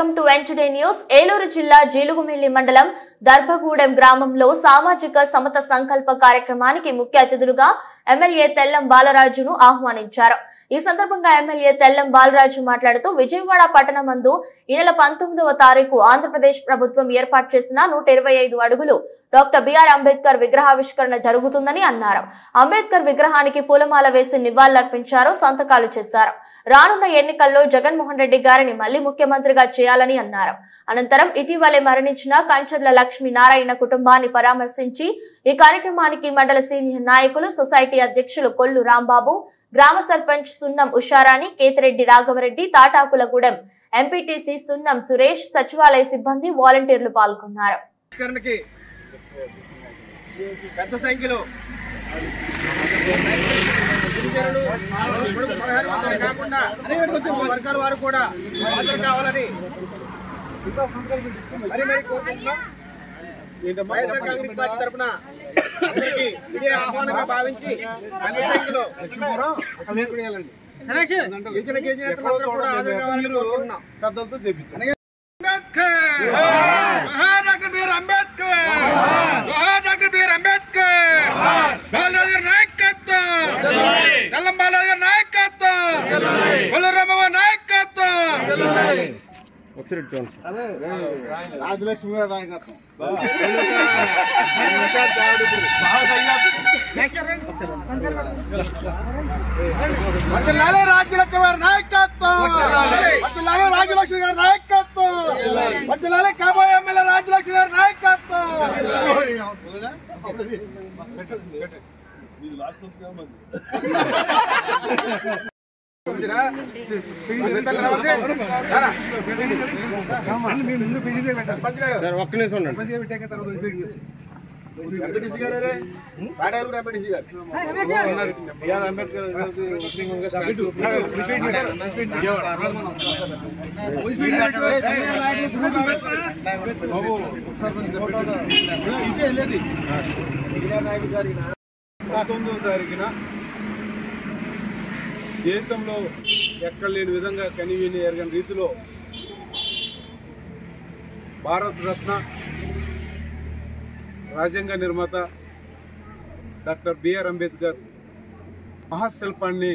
Welcome to today news Eluru జిల్లా జీలుగుమిల్లి మండలం దర్భగూడెం గ్రామంలో సామాజిక సమత సంకల్ప కార్యక్రమానికి ముఖ్య అతిథులుగా ఎమ్మెల్యే తెల్లం బాలరాజును ఆహ్వానించారు ఈ సందర్భంగా ఎమ్మెల్యే తెల్లం బాలరాజు మాట్లాడుతూ విజయవాడ పట్టణమందు ఈ నెల పంతొమ్మిదవ తారీఖు ఆంధ్రప్రదేశ్ ప్రభుత్వం ఏర్పాటు చేసిన నూట ఇరవై ఐదు అడుగులు డాక్టర్ బిఆర్ అంబేద్కర్ విగ్రహావిష్కరణ జరుగుతుందని అన్నారు అంబేద్కర్ విగ్రహానికి పూలమాల వేసి నివాళులర్పించారు సంతకాలు చేశారు రానున్న ఎన్నికల్లో జగన్మోహన్ రెడ్డి గారిని మళ్లీ ముఖ్యమంత్రిగా చేయాలని అన్నారు అనంతరం ఇటీవలే మరణించిన కంచర్ల లక్ష్మీ నారాయణ కుటుంబాన్ని పరామర్శించి ఈ కార్యక్రమానికి మండల సీనియర్ నాయకులు సొసైటీ అధ్యక్షులు కొల్లు రాంబాబు గ్రామ సర్పంచ్ సున్నం ఉషారాణి కేతిరెడ్డి రాఘవరెడ్డి తాటాకులగూడెం ఎంపీటీసీ సున్నం సురేష్ సచివాలయ సిబ్బంది వాలంటీర్లు పాల్గొన్నారు ఆవిష్కరణకి పెద్ద సంఖ్యలో గిరిజనులు, ఇప్పుడు పదహారు వందలే కాకుండా అన్ని వర్గాల వారు కూడా హాజరు కావాలని మరి మరి కోరుకుంటున్నాం వైఎస్ఆర్ కాంగ్రెస్ పార్టీ తరఫున అందరికీ ఇదే ఆహ్వానంగా భావించి పెద్ద సంఖ్యలో గిరిజన గిరిజనేతలందరూ కూడా హాజరు కావాలని కోరుకుంటున్నాం పెద్దలతో చేపించాం అంబేద్కర్ జోహార్ డాక్టర్ బిఆర్ అంబేద్కర్ జోహార్ డాక్టర్ బిఆర్ అంబేద్కర్ బాలరాజు గారి నాయకత్వం తెల్లం బాలరాజు గారి నాయకత్వం కొల్లరామవ నాయకత్వం ఒకసారి ఇటు చూడండి రాజలక్ష్మి గారి నాయకత్వం వర్ధిల్లాలి రాజ్యలక్ష్మి గారి నాయకత్వం వర్ధిల్లాలి రాజలక్ష్మి గారి నాయకత్వం వర్ధిల్లాలి కాబోయే ఎమ్మెల్యే రాజలక్ష్మి గారి నాయకత్వం చూసిరా? మిగతాలు రావాలి? రారా. సర్పంచ్ గారు, సార్ ఒక్క నిమిషం ఉండండి ఎంపీటీసీ గారు రే. పాడారు కూడా ఎంపీటీసీ గారు బిఆర్ అంబేద్కర్ నాయుడు గారి నా- పంతొమ్మిదవ తారీఖున దేశంలో ఎక్కడ లేని విధంగా కనివిని ఎరగని రీతిలో భారత రత్న రాజ్యాంగ నిర్మాత డాక్టర్ బిఆర్ అంబేద్కర్ మహాశిల్పాన్ని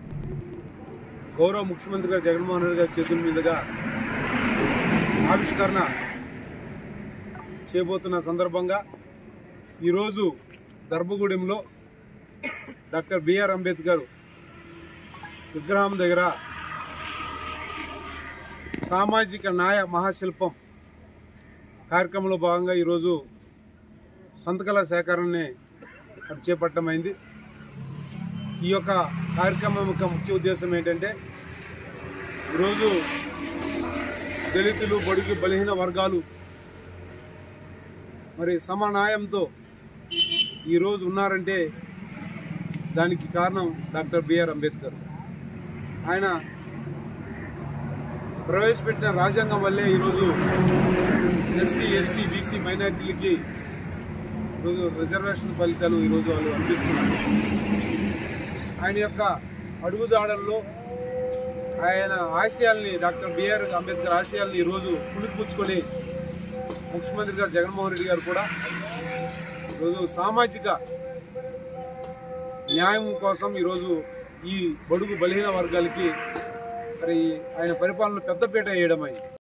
గౌరవ ముఖ్యమంత్రి గారు జగన్మోహన్ రెడ్డి గారి చేతుల మీదుగా ఆవిష్కరణ చేయబోతున్న సందర్భంగా ఈరోజు దర్భగూడెంలో డాక్టర్ బిఆర్ అంబేద్కర్ విగ్రహం దగ్గర సామాజిక న్యాయ మహాశిల్పం కార్యక్రమంలో భాగంగా ఈరోజు సంతకాల సేకరణని అటు చేపట్టమైంది ఈ యొక్క కార్యక్రమం యొక్క ముఖ్య ఉద్దేశం ఏంటంటే ఈరోజు దళితులు బడుగు బలహీన వర్గాలు మరి సమానాయంతో ఈరోజు ఉన్నారంటే దానికి కారణం డాక్టర్ బిఆర్ అంబేద్కర్ ఆయన ప్రవేశపెట్టిన రాజ్యాంగం వల్లే ఈరోజు ఎస్సీ ఎస్టీ బీసీ మైనార్టీలకి ఈరోజు రిజర్వేషన్ ఫలితాలు ఈరోజు వాళ్ళు అందిస్తున్నారు ఆయన యొక్క అడుగుజాడల్లో ఆయన ఆశయాల్ని డాక్టర్ బిఆర్ అంబేద్కర్ ఆశయాల్ని ఈరోజు పుణిపుచ్చుకొని ముఖ్యమంత్రి గారు జగన్మోహన్ రెడ్డి గారు కూడా ఈరోజు సామాజిక న్యాయం కోసం ఈరోజు ఈ బడుగు బలహీన వర్గాలకి మరి ఆయన పరిపాలన పెద్దపీట వేయడం అయింది